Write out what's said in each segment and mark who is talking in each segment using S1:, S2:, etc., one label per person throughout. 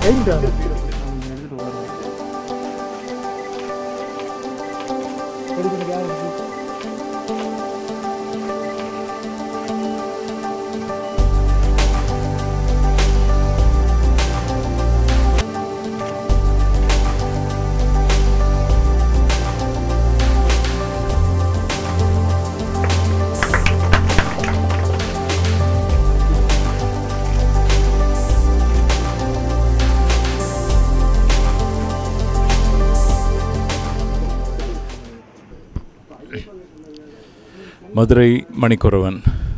S1: Madurai மணிக்குறவன்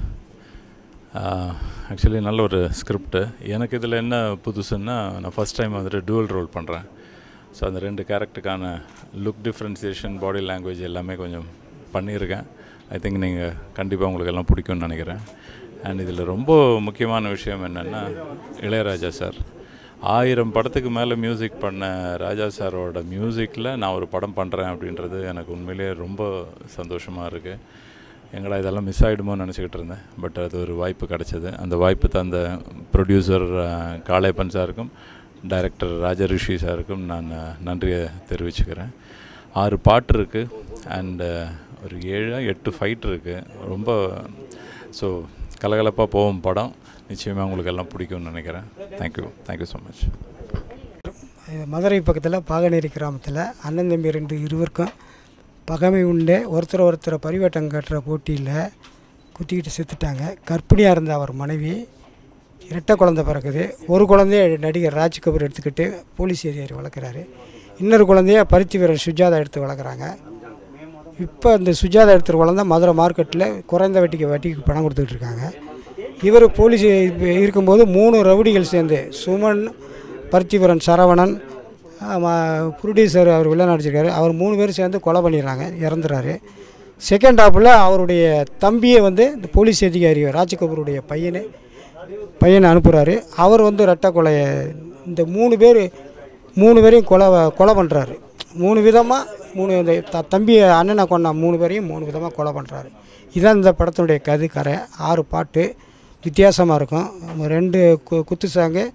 S1: actually நல்ல ஒரு script எனக்கு இதில் என்ன புதுசுன்னா நான் ஃபஸ்ட் டைம் வந்துட்டு டூவல் ரோல் பண்ணுறேன் ஸோ அந்த ரெண்டு கேரக்டருக்கான லுக் டிஃப்ரென்சியேஷன் பாடி லாங்குவேஜ் எல்லாமே கொஞ்சம் பண்ணியிருக்கேன் ஐ திங்க் நீங்கள் கண்டிப்பாக உங்களுக்கு எல்லாம் பிடிக்கும்னு நினைக்கிறேன் அண்ட் இதில் ரொம்ப முக்கியமான விஷயம் என்னென்னா இளையராஜா சார் ஆயிரம் படத்துக்கு மேலே மியூசிக் பண்ண ராஜா சாரோட மியூசிக்கில் நான் ஒரு படம் பண்ணுறேன் அப்படின்றது எனக்கு உண்மையிலேயே ரொம்ப சந்தோஷமாக இருக்குது எங்கடா இதெல்லாம் மிஸ் ஆகிடுமோன்னு நினச்சிக்கிட்டு இருந்தேன் பட் அது ஒரு வாய்ப்பு கிடச்சிது அந்த வாய்ப்பு தந்த ப்ரொடியூசர் காளையப்பன் சாருக்கும் டைரக்டர் ராஜரிஷி சாருக்கும் நான் நன்றியை தெரிவிச்சுக்கிறேன் ஆறு பாட்டு இருக்குது அண்டு ஒரு ஏழு எட்டு ஃபைட் இருக்குது ரொம்ப ஸோ கலகலப்பாக போகும் படம் நிச்சயமாக உங்களுக்கு எல்லாம் பிடிக்கும்னு நினைக்கிறேன் தேங்க்யூ தேங்க்யூ ஸோ மச்
S2: இது மதுரை பக்கத்தில் பாகனேரி கிராமத்தில் அண்ணன் தம்பி ரெண்டு இருவருக்கும் பகைமை உண்டு ஒருத்தர் ஒருத்தரை பரிவட்டம் கட்டுற போட்டியில் குத்திக்கிட்டு செத்துட்டாங்க கர்ப்பிணியாக இருந்த அவர் மனைவி இரட்டை குழந்தை பிறக்குது ஒரு குழந்தைய நடிகர் ராஜ் கபூர் எடுத்துக்கிட்டு போலீஸ் ஏரியார் வளர்க்குறாரு இன்னொரு குழந்தைய பருத்தி வீரர் சுஜாதா எடுத்து வளர்க்குறாங்க இப்போ இந்த சுஜாதா எடுத்துகிற குழந்தை மதுரை மார்க்கெட்டில் குறைந்த வட்டிக்கு வட்டிக்கு பணம் கொடுத்துட்டு இருக்காங்க இவர் போலீஸ் இப்ப இருக்கும்போது மூணு ரவுடிகள் சேர்ந்து சுமன் பருத்திவரன் சரவணன் ப்ரொடியூசர் அவர் வில்லன் நடிச்சிருக்காரு அவர் மூணு பேரும் சேர்ந்து கொலை பண்ணிடுறாங்க இறந்துறாரு செகண்ட் ஹாப்பில் அவருடைய தம்பியை வந்து இந்த போலீஸ் அதிகாரி ராஜ்கபூருடைய பையனை பையனை அனுப்புகிறாரு அவர் வந்து ரெட்டை கொலையை இந்த மூணு பேர் மூணு பேரையும் கொலை கொலை பண்ணுறாரு மூணு விதமாக மூணு இந்த த தம்பி அண்ணனை கொண்ட மூணு பேரையும் மூணு விதமாக கொலை பண்ணுறாரு இதான் இந்த படத்தினுடைய கதை கரை ஆறு பாட்டு வித்தியாசமாக இருக்கும் ரெண்டு கு குத்து சாங்கு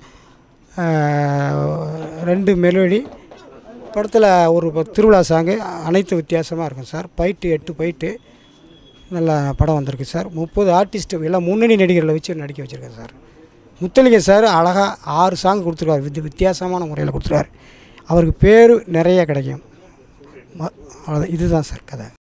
S2: ரெண்டு மெலோடி படத்தில் ஒரு ப- திருவிழா சாங்கு அனைத்து வித்தியாசமாக இருக்கும் சார் பைட்டு எட்டு பைட்டு நல்ல படம் வந்திருக்கு சார் முப்பது ஆர்டிஸ்ட் எல்லாம் முன்னணி நடிகர்களை வச்சு நடிக்க வச்சுருக்கேன் சார் முத்தலிங்க சார் அழகாக ஆறு சாங் கொடுத்துருக்காரு வித் வித்தியாசமான முறையில் கொடுத்துருக்காரு அவருக்கு பேர் நிறைய கிடைக்கும் ம- அவ்வளோதான் இதுதான் சார் கதை